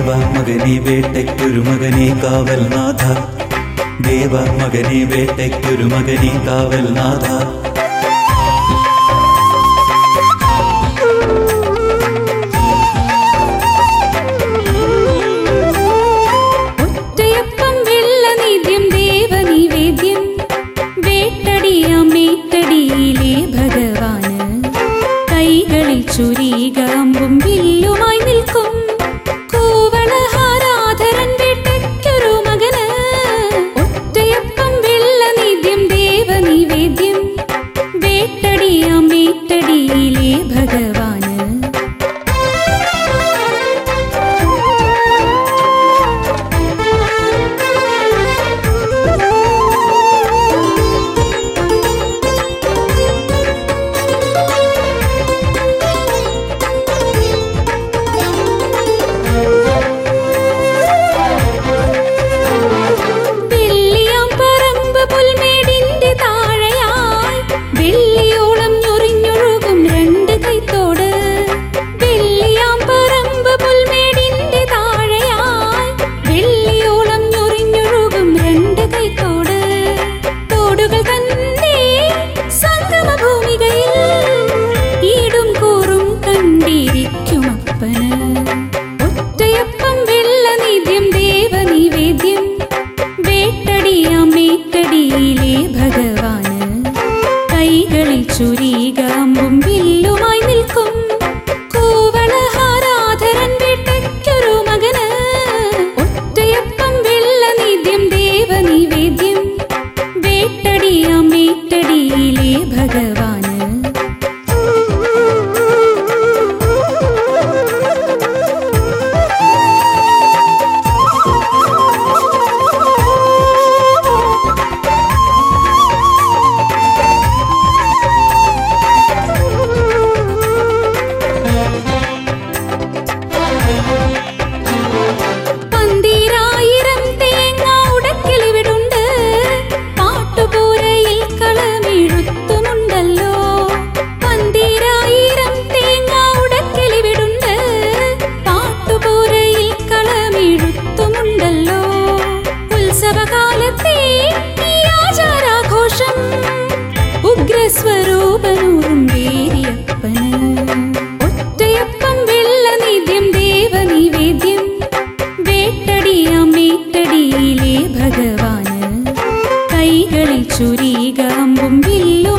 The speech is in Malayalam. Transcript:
ദേവ മകനെ വേട്ടയ്ക്കൊരു മകനെ കാവൽ നാഥ ദേവ മകനെ വേട്ടയ്ക്കൊരു മകനെ കാവൽ നാഥ ഒറ്റയപ്പം വെള്ളനിദ്യം ദേവനിവേദ്യം വേട്ടടിയാം മേത്തടിയിലെ ഭഗവാന് കൈകളിൽ ചുരീകാമ്പും വില്ലുമായി നിൽക്കും കൂവളഹാരാധരൻ വേട്ടയ്ക്കൊരു മകന് ഒറ്റയപ്പം വെള്ളനിദ്യം ദേവനിവേദ്യം വേട്ടടിയാം മേത്തടിയിലെ ഭഗവാന് വെള്ളിയാം പറമ്പ് പുൽമേടിന്റെ താഴെയായി വെള്ളിയോളം ഞൊറിഞ്ഞൊഴുകും രണ്ട് കൈത്തോട് വെള്ളിയാം പറമ്പ് പുൽമേടിന്റെ താഴെയായി വെള്ളിയോളം ഞൊറിഞ്ഞൊഴുകും രണ്ട് കൈത്തോട് തോടുകൾ തന്നെ സംഗമഭൂമികയിൽ ഈടും കൂറും കണ്ടിരിക്കും അപ്പന് ഒറ്റയപ്പം വെള്ളനിദ്യം ദേവനിവേദ്യം വേട്ടടിയാം മേത്തടിയിലെ ഭഗവാന് കൈകളിൽ ചുരീകാമ്പും വില്ലുമായി നിൽക്കും കൂവളഹാരാധരൻ വേട്ടയ്ക്കൊരു മകന് ഒറ്റയപ്പം വെള്ളനിദ്യം ദേവനിവേദ്യം വേട്ടടിയാം മേത്തടിയിലെ ഭഗവാന് പന്തീരായിരം തേങ്ങ ഉടക്കിലിവിടുണ്ട് പാട്ടുപൂരയിൽ കളമെഴുത്തുമുണ്ടല്ലോ പന്തീരായിരം തേങ്ങ ഉടക്കിലിവിടുണ്ട് പാട്ടുപൂരയിൽ കളമെഴുത്തുമുണ്ടല്ലോ ഉത്സവകാലത്തെ ഈ ആചാരാഘോഷം ഉഗ്രസ്വരൂപനൂറും വേരിയപ്പന് ഒറ്റയപ്പം വെള്ളനിദ്യം ദേവനിവേദ്യം വേട്ടടിയാം മേത്തടിയിലെ ഭഗവാന് കൈകളിൽ ചുരീകാമ്പും വില്ലു